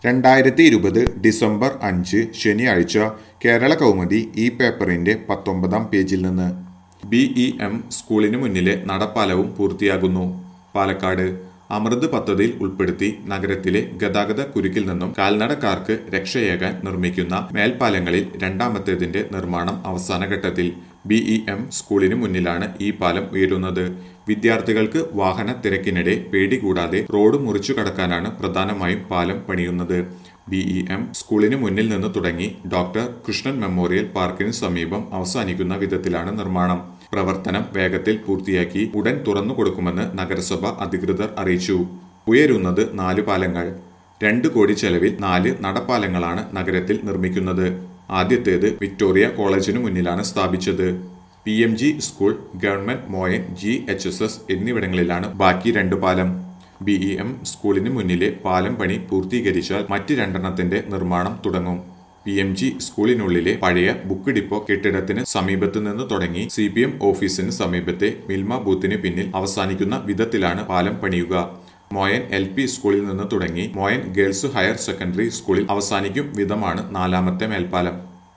രണ്ടായിരത്തി ഇരുപത് ഡിസംബർ അഞ്ച് ശനിയാഴ്ച കേരള കൗമുദി ഈ പേപ്പറിന്റെ പത്തൊമ്പതാം പേജിൽ നിന്ന് ബി ഇ എം സ്കൂളിന് മുന്നിലെ നടപ്പാലവും പൂർത്തിയാകുന്നു പാലക്കാട് അമൃത് പദ്ധതിയിൽ ഉൾപ്പെടുത്തി നഗരത്തിലെ ഗതാഗത കുരുക്കിൽ നിന്നും കാൽനടക്കാർക്ക് രക്ഷയേകാൻ നിർമ്മിക്കുന്ന മേൽപ്പാലങ്ങളിൽ രണ്ടാമത്തേതിന്റെ നിർമ്മാണം അവസാന ഘട്ടത്തിൽ ബി ഇ എം സ്കൂളിന് മുന്നിലാണ് ഈ പാലം ഉയരുന്നത് വിദ്യാർത്ഥികൾക്ക് വാഹന തിരക്കിനിടെ പേടി കൂടാതെ റോഡ് മുറിച്ചു കടക്കാനാണ് പ്രധാനമായും പാലം പണിയുന്നത് ബി ഇ എം സ്കൂളിന് മുന്നിൽ നിന്ന് തുടങ്ങി ഡോക്ടർ കൃഷ്ണൻ മെമ്മോറിയൽ പാർക്കിന് സമീപം അവസാനിക്കുന്ന വിധത്തിലാണ് നിർമ്മാണം പ്രവർത്തനം വേഗത്തിൽ പൂർത്തിയാക്കി ഉടൻ തുറന്നു കൊടുക്കുമെന്ന് നഗരസഭ അധികൃതർ അറിയിച്ചു ഉയരുന്നത് നാല് പാലങ്ങൾ രണ്ട് കോടി ചെലവിൽ നാല് നടപ്പാലങ്ങളാണ് നഗരത്തിൽ നിർമ്മിക്കുന്നത് ആദ്യത്തേത് വിക്ടോറിയ കോളേജിനു മുന്നിലാണ് സ്ഥാപിച്ചത് P M G school government Moyan G H S S എന്നിവിടങ്ങളിലാണ് ബാക്കി രണ്ട് പാലം ബി ഇ എം സ്കൂളിന് മുന്നിലെ പാലം പണി പൂർത്തീകരിച്ചാൽ മറ്റ് രണ്ടെണ്ണത്തിന്റെ നിർമ്മാണം തുടങ്ങും പി എം ജി സ്കൂളിനുള്ളിലെ പഴയ ബുക്ക് ഡിപ്പോ കെട്ടിടത്തിന് സമീപത്ത് നിന്ന് തുടങ്ങി സി പി എം ഓഫീസിന് സമീപത്തെ മിൽമ ബൂത്തിന് പിന്നിൽ അവസാനിക്കുന്ന വിധത്തിലാണ് പാലം പണിയുക മോയൻ എൽ പി സ്കൂളിൽ നിന്ന് തുടങ്ങി മോയൻ ഗേൾസ് ഹയർ സെക്കൻഡറി സ്കൂളിൽ അവസാനിക്കും വിധമാണ് നാലാമത്തെ മേൽപ്പാലം